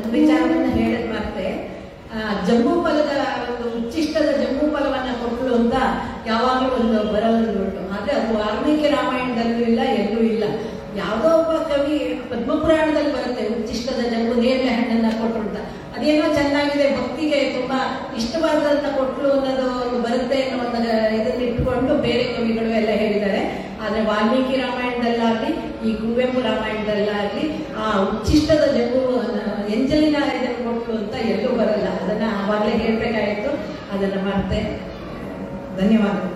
ಒಂದು ವಿಚಾರವನ್ನು ಹೇಳದ್ ಮತ್ತೆ ಆ, ಜಂಬೂ ಫಲದ ಒಂದು ಉಚ್ಚಿಷ್ಟದ ಜಂಬೂ ಫಲವನ್ನ ಕೊಟ್ಟಳು ಅಂತ ಯಾವಾಗಲೂ ಒಂದು ಬರವದು ಉಂಟು ಆದ್ರೆ ಅದು ವಾಲ್ಮೀಕಿ ರಾಮಾಯಣದಲ್ಲೂ ಇಲ್ಲ ಎಲ್ಲೂ ಇಲ್ಲ ಯಾವುದೋ ಒಬ್ಬ ಕವಿ ಪದ್ಮಪುರಾಣದಲ್ಲಿ ಬರುತ್ತೆ ಉಚ್ಚಿಷ್ಟದ ಜಂಬು ನೇರಳೆ ಹಣ್ಣನ್ನ ಕೊಟ್ಟರು ಅಂತ ಅದೇನೋ ಚೆನ್ನಾಗಿದೆ ಭಕ್ತಿಗೆ ತುಂಬಾ ಇಷ್ಟವಾದಂತ ಕೊಟ್ಲು ಅನ್ನೋದು ಒಂದು ಬರುತ್ತೆ ಅನ್ನೋ ಒಂದು ಇದನ್ನ ಇಟ್ಕೊಂಡು ಬೇರೆ ಕವಿಗಳು ಎಲ್ಲ ಹೇಳಿದ್ದಾರೆ ಆದ್ರೆ ವಾಲ್ಮೀಕಿ ರಾಮಾಯಣದಲ್ಲಾಗ್ಲಿ ಈ ಕುವೆಂಪು ರಾಮಾಯಣದಲ್ಲಾಗ್ಲಿ ಆ ಉಚ್ಚಿಷ್ಟದ ಜಂಬು ಎಂಜಲಿನ ಇದನ್ನು ಕೊಟ್ಲು ಅಂತ ಎಲ್ಲೂ ಬರಲ್ಲ ಅದನ್ನ ಆವಾಗಲೇ ಹೇಳ್ಬೇಕಾಗಿತ್ತು ಅದನ್ನ ಮರ್ತೆ ಧನ್ಯವಾದಗಳು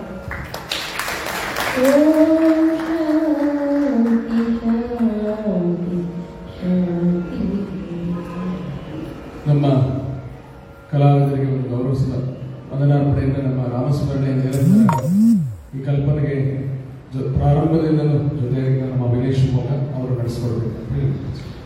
ನಮ್ಮ ಕಲಾವಿದರಿಗೆ ಒಂದು ಗೌರವಿಸಿದ ವಂದನಾರ್ಪಣೆಯಿಂದ ನಮ್ಮ ರಾಮಸ್ಮರಣೆ ನಿರಂತರ ಈ ಕಲ್ಪನೆಗೆ ಜೊ- ಪ್ರಾರಂಭದಿಂದಲೂ ಜೊತೆಯಾಗಿದ್ದ ನಮ್ಮ ವಿನೇಶ್ ಶಿವಮೊಗ್ಗ ಅವರು ನಡೆಸಿಕೊಡ್ಬೇಕು ಅಂತ ಹೇಳಿ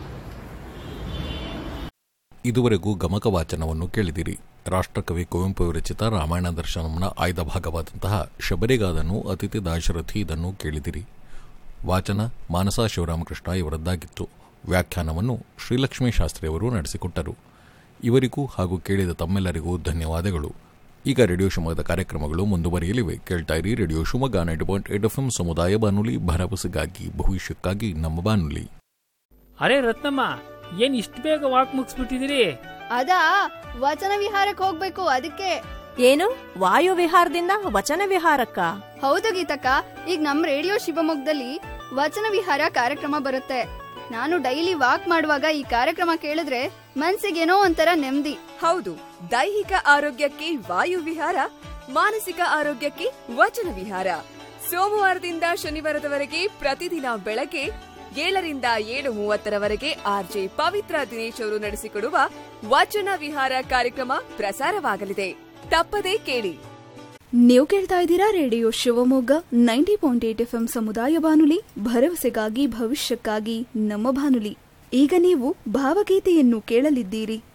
ಇದುವರೆಗೂ ಗಮಕ ವಾಚನವನ್ನು ಕೇಳಿದಿರಿ ರಾಷ್ಟ್ರಕವಿ ಕುವೆಂಪು ವಿರಚಿತ ರಾಮಾಯಣ ದರ್ಶನಂನ ಆಯ್ದ ಭಾಗವಾದಂತಹ ಶಬರಿಗಾದನ್ನು ಅತಿಥಿ ದಾಶರಥಿ ಇದನ್ನು ಕೇಳಿದಿರಿ ವಾಚನ ಮಾನಸ ಶಿವರಾಮಕೃಷ್ಣ ಇವರದ್ದಾಗಿತ್ತು ವ್ಯಾಖ್ಯಾನವನ್ನು ಶ್ರೀಲಕ್ಷ್ಮೀ ಶಾಸ್ತ್ರಿಯವರು ನಡೆಸಿಕೊಟ್ಟರು ಇವರಿಗೂ ಹಾಗೂ ಕೇಳಿದ ತಮ್ಮೆಲ್ಲರಿಗೂ ಧನ್ಯವಾದಗಳು ಈಗ ರೇಡಿಯೋ ಶಿವಮೊಗ್ಗದ ಕಾರ್ಯಕ್ರಮಗಳು ಮುಂದುವರಿಯಲಿವೆ ಕೇಳ್ತಾ ಇರಿ radio Shivamogga ninety point eight F M ಸಮುದಾಯ ಬಾನುಲಿ ಭರವಸೆಗಾಗಿ ಭವಿಷ್ಯಕ್ಕಾಗಿ ನಮ್ಮ ಬಾನುಲಿ ಅರೆ ರತ್ನಮ್ಮ ಏನ್ ಇಷ್ಟು ಬೇಗ ವಾಕ್ ಮುಗಿಸ್ಬಿಟ್ಟಿದಿರಿ ಅದಾ ವಚನ ವಿಹಾರಕ್ಕೆ ಹೋಗ್ಬೇಕು ಅದಕ್ಕೆ ಏನು ವಾಯು ವಿಹಾರದಿಂದ ವಚನ ವಿಹಾರಕ್ಕ ಹೌದು ಗೀತಕ್ಕ ಈಗ ನಮ್ ರೇಡಿಯೋ ಶಿವಮೊಗ್ಗದಲ್ಲಿ ವಚನ ವಿಹಾರ ಕಾರ್ಯಕ್ರಮ ಬರುತ್ತೆ ನಾನು ಡೈಲಿ ವಾಕ್ ಮಾಡುವಾಗ ಈ ಕಾರ್ಯಕ್ರಮ ಕೇಳಿದ್ರೆ ಮನ್ಸಿಗೇನೋ ಒಂಥರ ನೆಮ್ಮದಿ ಹೌದು ದೈಹಿಕ ಆರೋಗ್ಯಕ್ಕೆ ವಾಯು ವಿಹಾರ ಮಾನಸಿಕ ಆರೋಗ್ಯಕ್ಕೆ ವಚನ ವಿಹಾರ ಸೋಮವಾರದಿಂದ ಶನಿವಾರದವರೆಗೆ ಪ್ರತಿದಿನ ಬೆಳಗ್ಗೆ ಏಳರಿಂದ ಏಳು ಮೂವತ್ತರವರೆಗೆ ಆರ್ಜೆ ಪವಿತ್ರ ದಿನೇಶ್ ಅವರು ನಡೆಸಿಕೊಡುವ ವಚನ ವಿಹಾರ ಕಾರ್ಯಕ್ರಮ ಪ್ರಸಾರವಾಗಲಿದೆ ತಪ್ಪದೇ ಕೇಳಿ ನೀವು ಕೇಳ್ತಾ ಇದ್ದೀರಾ radio Shivamogga ninety point eight F ಸಮುದಾಯ ಬಾನುಲಿ ಭರವಸೆಗಾಗಿ ಭವಿಷ್ಯಕ್ಕಾಗಿ ನಮ್ಮ ಬಾನುಲಿ ಈಗ ನೀವು ಭಾವಗೀತೆಯನ್ನು ಕೇಳಲಿದ್ದೀರಿ